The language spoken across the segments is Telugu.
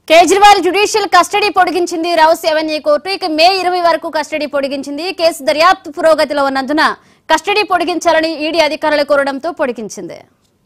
కేజ్రీవాల్ జ్యుడిషియల్ కస్టడీ పొడిగించింది రౌస్ ఎవెన్యూ కోర్టు ఇక మే ఇరవై వరకు కస్టడీ పొడిగించింది కేసు దర్యాప్తు పురోగతిలో ఉన్నందున కస్టడీ పొడిగించాలని ఈడీ అధికారులు కోరడంతో పొడిగించింది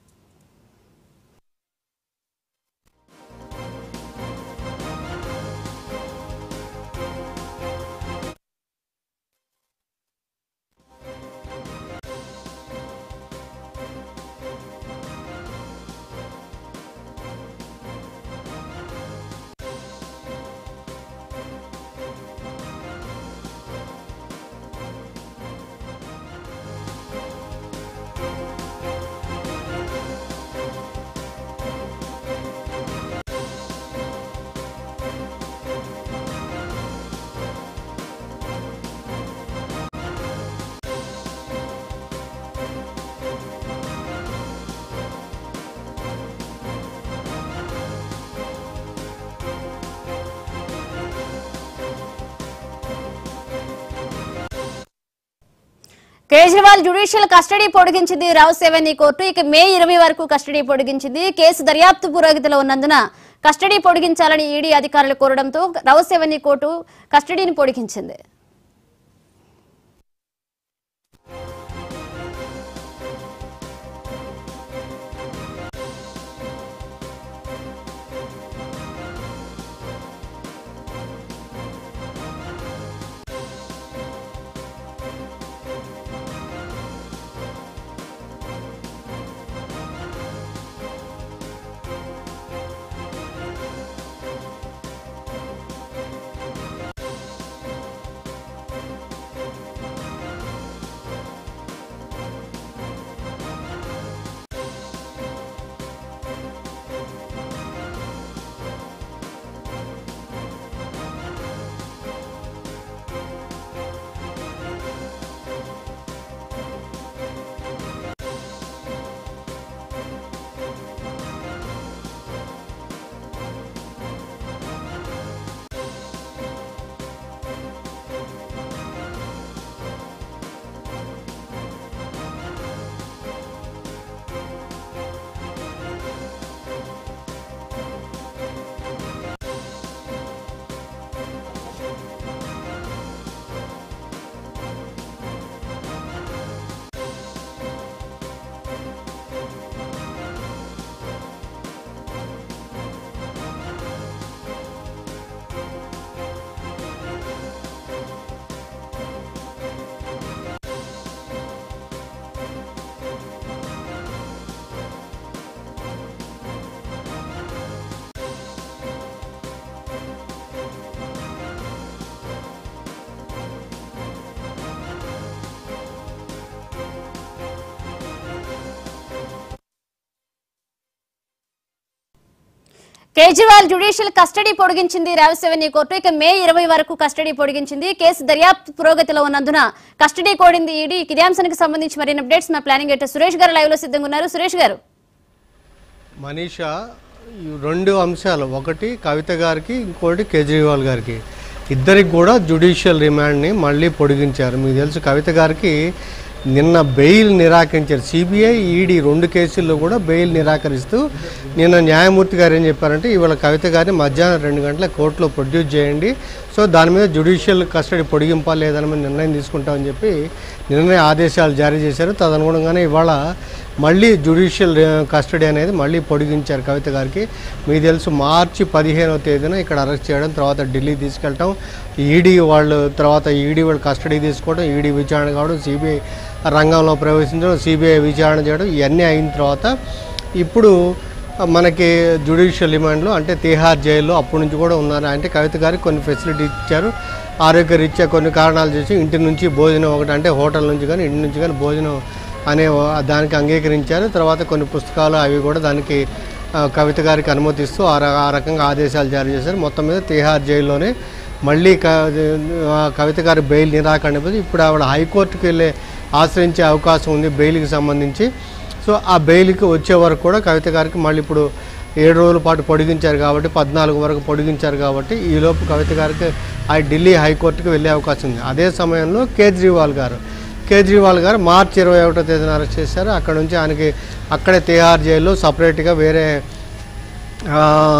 కేజ్రీవాల్ జ్యుడిషియల్ కస్టడీ పొడిగించింది రౌస్ ఎవెన్యూ కోర్టు ఇక మే ఇరవై వరకు కస్టడీ పొడిగించింది కేసు దర్యాప్తు పురోగతిలో ఉన్నందున కస్టడీ పొడిగించాలని ఈడీ అధికారులు కోరడంతో రౌస్ ఎవెన్యూ కోర్టు కస్టడీని పొడిగించింది కేజ్రీవాల్ జ్యుడిషియల్ కస్టడీ పొడిగించింది రౌస్ ఎవెన్యూ కోర్టు ఇక మే ఇరవై వరకు కస్టడీ పొడిగించింది కేసు దర్యాప్తు పురోగతిలో ఉన్నందున కస్టడీ కోడింది ఈడీ ఇదే అంశానికి సంబంధించి మరిన్ని అప్డేట్స్ మా ప్లానింగ్ ఎడిటర్ సురేష్ గారు లైవ్ లో సిద్ధంగా ఉన్నారు సురేష్ గారు మనీషా ఈ రెండు అంశాలు ఒకటి కవిత గారికి ఇంకోటి కేజ్రీవాల్ గారికి ఇద్దరికి కూడా జ్యుడిషియల్ రిమాండ్ని మళ్ళీ పొడిగించారు మీకు తెలుసు కవిత గారికి నిన్న బెయిల్ నిరాకరించారు సిబిఐ ఈడీ రెండు కేసుల్లో కూడా బెయిల్ నిరాకరిస్తూ నిన్న న్యాయమూర్తి గారు ఏం చెప్పారంటే ఇవాళ కవిత గారిని మధ్యాహ్నం రెండు గంటల కోర్టులో ప్రొడ్యూస్ చేయండి సో దాని మీద జ్యుడిషియల్ కస్టడీ పొడిగింపా లేదని మేము నిర్ణయం తీసుకుంటామని చెప్పి నిర్ణయ ఆదేశాలు జారీ చేశారు తదనుగుణంగానే ఇవాళ మళ్ళీ జ్యుడిషియల్ కస్టడీ అనేది మళ్ళీ పొడిగించారు కవిత గారికి మీకు తెలుసు మార్చి పదిహేనవ తేదీన ఇక్కడ అరెస్ట్ చేయడం తర్వాత ఢిల్లీ తీసుకెళ్ళటం ఈడీ వాళ్ళు తర్వాత ఈడీ వాళ్ళు కస్టడీ తీసుకోవడం ఈడీ విచారణ కావడం సిబిఐ రంగంలో ప్రవేశించడం సిబిఐ విచారణ చేయడం ఇవన్నీ అయిన తర్వాత ఇప్పుడు మనకి జ్యుడిషియల్ రిమాండ్లో అంటే తిహార్ జైల్లో అప్పటి నుంచి కూడా ఉన్నారు అంటే కవిత గారికి కొన్ని ఫెసిలిటీ ఇచ్చారు ఆరోగ్య రీత్యా కొన్ని కారణాలు చేసి ఇంటి నుంచి భోజనం ఒకటి అంటే హోటల్ నుంచి కానీ ఇంటి నుంచి కానీ భోజనం అనే ఓ- దానికి అంగీకరించారు తర్వాత కొన్ని పుస్తకాలు అవి కూడా దానికి ఆ, కవిత గారికి అనుమతిస్తూ ఆ ర- ఆ రకంగా ఆదేశాలు జారీ చేశారు మొత్తం మీద తిహార్ జైల్లోనే మళ్ళీ క ఆ కవిత గారి బెయిల్ నిరాకరణ పోతే ఇప్పుడు ఆవిడ హైకోర్టుకి వెళ్ళే ఆశ్రయించే అవకాశం ఉంది బెయిల్కి సంబంధించి సో ఆ బెయిల్కి వచ్చే వరకు కూడా కవిత గారికి మళ్ళీ ఇప్పుడు ఏడు రోజుల పాటు పొడిగించారు కాబట్టి పద్నాలుగు వరకు పొడిగించారు కాబట్టి ఈలోపు కవిత గారికి ఆ ఢిల్లీ హైకోర్టుకి వెళ్ళే అవకాశం ఉంది అదే సమయంలో కేజ్రీవాల్ గారు కేజ్రీవాల్ గారు మార్చి ఇరవై ఒకటో తేదీన అరెస్ట్ చేశారు అక్కడ నుంచి ఆయనకి అక్కడే తిహార్ జైల్లో సపరేట్గా వేరే ఆ,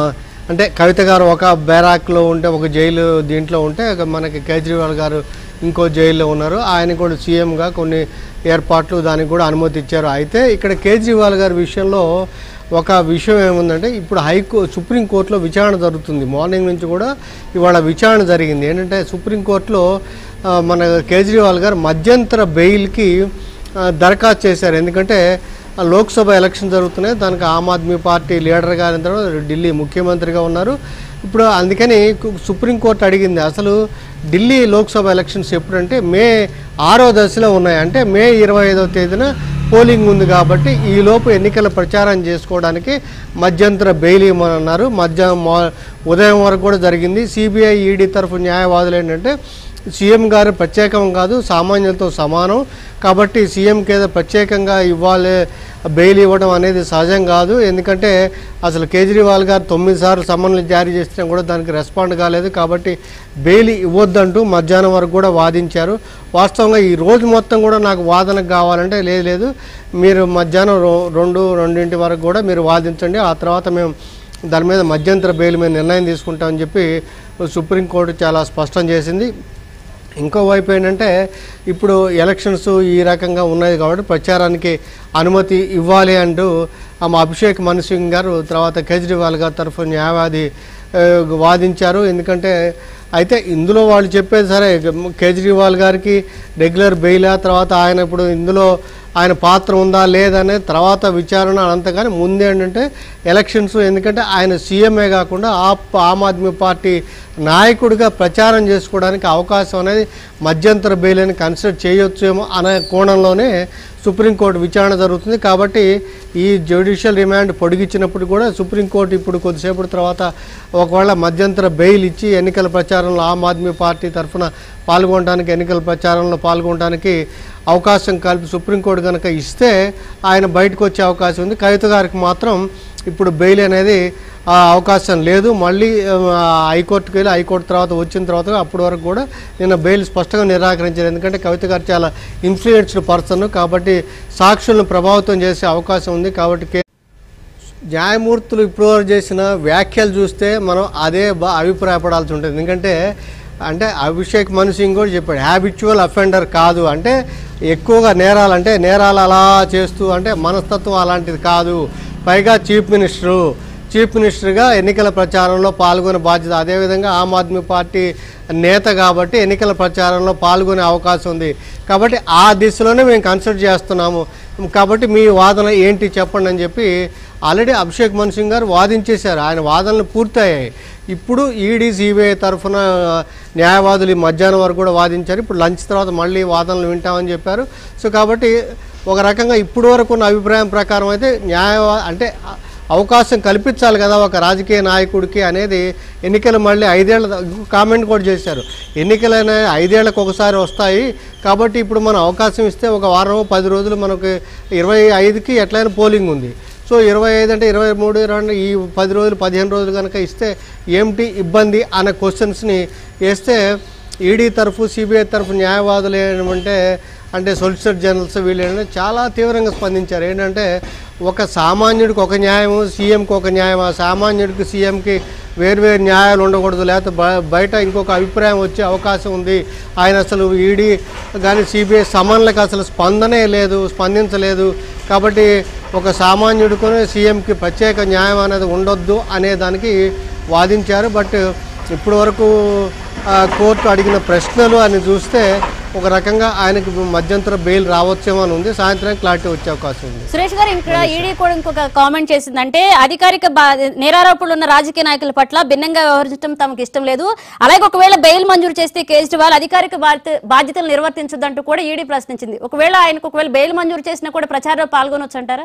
అంటే కవిత గారు ఒక బ్యారాక్లో ఉంటే ఒక జైలు దీంట్లో ఉంటే ఒక మనకి కేజ్రీవాల్ గారు ఇంకో జైల్లో ఉన్నారు ఆయన కూడా సీఎంగా కొన్ని ఏర్పాట్లు దానికి కూడా అనుమతి ఇచ్చారు అయితే ఇక్కడ కేజ్రీవాల్ గారి విషయంలో ఒక విషయం ఏముందంటే ఇప్పుడు హైకో సుప్రీంకోర్టులో విచారణ జరుగుతుంది మార్నింగ్ నుంచి కూడా ఇవాళ విచారణ జరిగింది ఏంటంటే సుప్రీంకోర్టులో ఆ, మన కేజ్రీవాల్ గారు మధ్యంతర బెయిల్కి ఆ, దరఖాస్తు చేశారు ఎందుకంటే ఆ లోక్సభ ఎలక్షన్ జరుగుతున్నాయి దానికి ఆమ్ ఆద్మీ పార్టీ లీడర్ గారి తర్వాత ఢిల్లీ ముఖ్యమంత్రిగా ఉన్నారు ఇప్పుడు అందుకని కు- సుప్రీంకోర్టు అడిగింది అసలు ఢిల్లీ లోక్సభ ఎలక్షన్స్ ఎప్పుడంటే మే ఆరో దశలో ఉన్నాయి అంటే మే ఇరవై ఐదవ తేదీన పోలింగ్ ఉంది కాబట్టి ఈలోపు ఎన్నికల ప్రచారం చేసుకోవడానికి మధ్యంతర బెయిల్ ఇవ్వమన్నారు మధ్య మా- ఉదయం వరకు కూడా జరిగింది సిబిఐ ఈడీ తరఫు న్యాయవాదులు ఏంటంటే సీఎం గారు ప్రత్యేకం కాదు సామాన్యులతో సమానం కాబట్టి సీఎంకి ఏదో ప్రత్యేకంగా ఇవ్వాలి బెయిల్ ఇవ్వడం అనేది సహజం కాదు ఎందుకంటే అసలు కేజ్రీవాల్ గారు తొమ్మిది సార్లు సమన్లు జారీ చేసినా కూడా దానికి రెస్పాండ్ కాలేదు కాబట్టి బెయిల్ ఇవ్వద్దంటూ మధ్యాహ్నం వరకు కూడా వాదించారు వాస్తవంగా ఈ రోజు మొత్తం కూడా నాకు వాదనకు కావాలంటే లేదు లేదు మీరు మధ్యాహ్నం రో- రెండు రెండింటి వరకు కూడా మీరు వాదించండి ఆ తర్వాత మేము దాని మీద మధ్యంతర బెయిల్ మీద నిర్ణయం తీసుకుంటామని చెప్పి సుప్రీంకోర్టు చాలా స్పష్టం చేసింది ఇంకో వైపు ఏంటంటే ఇప్పుడు ఎలక్షన్స్ ఈ రకంగా ఉన్నాయి కాబట్టి ప్రచారానికి అనుమతి ఇవ్వాలి అంటూ ఆమె అభిషేక్ మను సింగ్ గారు తర్వాత కేజ్రీవాల్ గారి తరఫు న్యాయవాది ఆ, వాదించారు ఎందుకంటే అయితే ఇందులో వాళ్ళు చెప్పేది సరే కేజ్రీవాల్ గారికి రెగ్యులర్ బెయిలా తర్వాత ఆయన ఇప్పుడు ఇందులో ఆయన పాత్ర ఉందా లేదనే తర్వాత విచారణ అనంతగానే ముందే ఏంటంటే ఎలక్షన్స్ ఎందుకంటే ఆయన సీఎంఏ కాకుండా ఆప్ ఆమ్ ఆద్మీ పార్టీ నాయకుడిగా ప్రచారం చేసుకోవడానికి అవకాశం అనేది మధ్యంతర బెయిల్ అని కన్సిడర్ చేయొచ్చేమో అనే కోణంలోనే సుప్రీంకోర్టు విచారణ జరుగుతుంది కాబట్టి ఈ జ్యుడిషియల్ రిమాండ్ పొడిగించినప్పుడు కూడా సుప్రీంకోర్టు ఇప్పుడు కొద్దిసేపటి తర్వాత ఒకవేళ మధ్యంతర బెయిల్ ఇచ్చి ఎన్నికల ప్రచారంలో ఆమ్ ఆద్మీ పార్టీ తరఫున పాల్గొనడానికి ఎన్నికల ప్రచారంలో పాల్గొనడానికి అవకాశం కలిపి సుప్రీంకోర్టు కనుక ఇస్తే ఆయన బయటకు వచ్చే అవకాశం ఉంది కవిత గారికి మాత్రం ఇప్పుడు బెయిల్ అనేది ఆ అవకాశం లేదు మళ్ళీ ఆ, హైకోర్టుకి వెళ్ళి హైకోర్టు తర్వాత వచ్చిన తర్వాత అప్పటి వరకు కూడా నిన్న బెయిల్ స్పష్టంగా నిరాకరించారు ఎందుకంటే కవిత గారు చాలా ఇన్ఫ్లుయెన్స్డ్ పర్సన్ కాబట్టి సాక్షులను ప్రభావితం చేసే అవకాశం ఉంది కాబట్టి కే- న్యాయమూర్తులు ఇప్పటివరకు చేసిన వ్యాఖ్యలు చూస్తే మనం అదే బా అభిప్రాయపడాల్సి ఉంటుంది ఎందుకంటే అంటే అభిషేక్ మను సింగ్ కూడా చెప్పాడు హ్యాబిచువల్ అఫెండర్ కాదు అంటే ఎక్కువగా నేరాలు అంటే నేరాలు అలా చేస్తూ అంటే మనస్తత్వం అలాంటిది కాదు పైగా చీఫ్ మినిస్టరు చీఫ్ మినిస్టర్గా ఎన్నికల ప్రచారంలో పాల్గొనే బాధ్యత అదేవిధంగా ఆమ్ ఆద్మీ పార్టీ నేత కాబట్టి ఎన్నికల ప్రచారంలో పాల్గొనే అవకాశం ఉంది కాబట్టి ఆ దిశలోనే మేము కన్సిడర్ చేస్తున్నాము కాబట్టి మీ వాదన ఏంటి చెప్పండి అని చెప్పి ఆల్రెడీ అభిషేక్ మను సింగ్ గారు వాదించేశారు ఆయన వాదనలు పూర్తయ్యాయి ఇప్పుడు ఈడీ సిబిఐ తరఫున న్యాయవాదులు ఈ మధ్యాహ్నం వరకు కూడా వాదించారు ఇప్పుడు లంచ్ తర్వాత మళ్ళీ వాదనలు వింటామని చెప్పారు సో కాబట్టి ఒక రకంగా ఇప్పుడు వరకు ఉన్న అభిప్రాయం ప్రకారం అయితే న్యాయ అంటే అవకాశం కల్పించాలి కదా ఒక రాజకీయ నాయకుడికి అనేది ఎన్నికలు మళ్ళీ ఐదేళ్ల కామెంట్ కూడా చేశారు ఎన్నికలు అనేవి ఐదేళ్లకు ఒకసారి వస్తాయి కాబట్టి ఇప్పుడు మనం అవకాశం ఇస్తే ఒక వారం పది రోజులు మనకి ఇరవై ఐదుకి ఎట్లయినా పోలింగ్ ఉంది సో ఇరవై ఐదు అంటే ఇరవై మూడు రెండు ఈ పది రోజులు పదిహేను రోజులు కనుక ఇస్తే ఏమిటి ఇబ్బంది అనే క్వశ్చన్స్ని వేస్తే ఈడీ తరఫు సిబిఐ తరఫు న్యాయవాదులు ఏమంటే అంటే సొలిసిటర్ జనరల్స్ వీళ్ళు ఏంటంటే చాలా తీవ్రంగా స్పందించారు ఏంటంటే ఒక సామాన్యుడికి ఒక న్యాయం సీఎంకి ఒక న్యాయం ఆ సామాన్యుడికి సీఎంకి వేరువేరు న్యాయాలు ఉండకూడదు లేకపోతే బ- బయట ఇంకొక అభిప్రాయం వచ్చే అవకాశం ఉంది ఆయన అసలు ఈడీ కానీ సిబిఐ సమన్లకు అసలు స్పందనే లేదు స్పందించలేదు కాబట్టి ఒక సామాన్యుడికొని సీఎంకి ప్రత్యేక న్యాయం అనేది ఉండొద్దు అనే దానికి వాదించారు బట్ ఇప్పటి వరకు ఆ, కోర్టు అడిగిన ప్రశ్నలు అని చూస్తే ఒక రకంగా ఆయనకి మధ్యంతర బెయిల్ రావచ్చేమో అని ఉంది సాయంత్రం క్లారిటీ వచ్చే అవకాశం ఉంది సురేష్ గారు ఇక్కడ ఈడీ కూడా ఇంకొక కామెంట్ చేసిందంటే అధికారిక బా- నేరారోపణలు ఉన్న రాజకీయ నాయకుల పట్ల భిన్నంగా వ్యవహరించడం తమకు ఇష్టం లేదు అలాగే ఒకవేళ బెయిల్ మంజూరు చేస్తే కేజ్రీవాల్ అధికారిక బాధ్యత- బాధ్యతలు నిర్వర్తించదంటూ కూడా ఈడీ ప్రశ్నించింది ఒకవేళ ఆయనకు ఒకవేళ బెయిల్ మంజూరు చేసినా కూడా ప్రచారంలో పాల్గొనొచ్చు అంటారా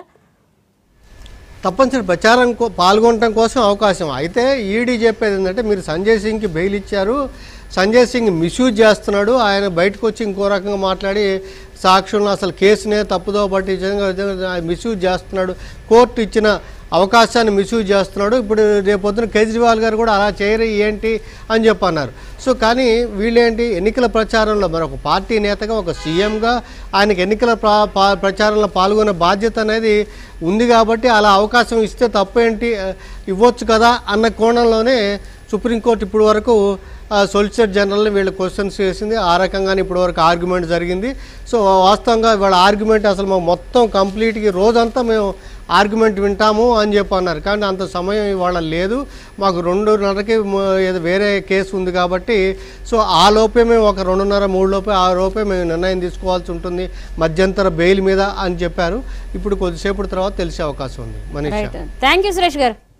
తప్పనిసరి ప్రచారం కో- పాల్గొనడం కోసం అవకాశం అయితే ఈడీ చెప్పేది ఏంటంటే మీరు సంజయ్ సింగ్కి బెయిల్ ఇచ్చారు సంజయ్ సింగ్ మిస్యూజ్ చేస్తున్నాడు ఆయన బయటకు వచ్చి ఇంకో రకంగా మాట్లాడి సాక్షులను అసలు కేసునే తప్పుదో పట్టించ మిస్యూజ్ చేస్తున్నాడు కోర్టు ఇచ్చిన అవకాశాన్ని మిస్యూజ్ చేస్తున్నాడు ఇప్పుడు రేపొద్దున కేజ్రీవాల్ గారు కూడా అలా చేయరు ఏంటి అని చెప్పి అన్నారు సో కానీ వీళ్ళేంటి ఎన్నికల ప్రచారంలో మరి ఒక పార్టీ నేతగా ఒక సీఎంగా ఆయనకి ఎన్నికల ప్ర- పా- ప్రచారంలో పాల్గొనే బాధ్యత అనేది ఉంది కాబట్టి అలా అవకాశం ఇస్తే తప్పేంటి ఆ, ఇవ్వచ్చు కదా అన్న కోణంలోనే సుప్రీంకోర్టు ఇప్పుడు వరకు సొలిసిటర్ జనరల్ని వీళ్ళు క్వశ్చన్స్ చేసింది ఆ రకంగానే ఇప్పుడు వరకు ఆర్గ్యుమెంట్ జరిగింది సో వాస్తవంగా వాళ్ళ ఆర్గ్యుమెంట్ అసలు మాకు మొత్తం కంప్లీట్గా రోజంతా మేము ఆర్గ్యుమెంట్ వింటాము అని చెప్పి అన్నారు కానీ అంత సమయం ఇవాళ లేదు మాకు రెండున్నరకి మ- ఏదో వేరే కేసు ఉంది కాబట్టి సో ఆ లోపే మేము ఒక రెండున్నర మూడు లోపే ఆ లోపే మేము నిర్ణయం తీసుకోవాల్సి ఉంటుంది మధ్యంతర బెయిల్ మీద అని చెప్పారు ఇప్పుడు కొద్దిసేపటి తర్వాత తెలిసే అవకాశం ఉంది Manisha right thank you Suresh గారు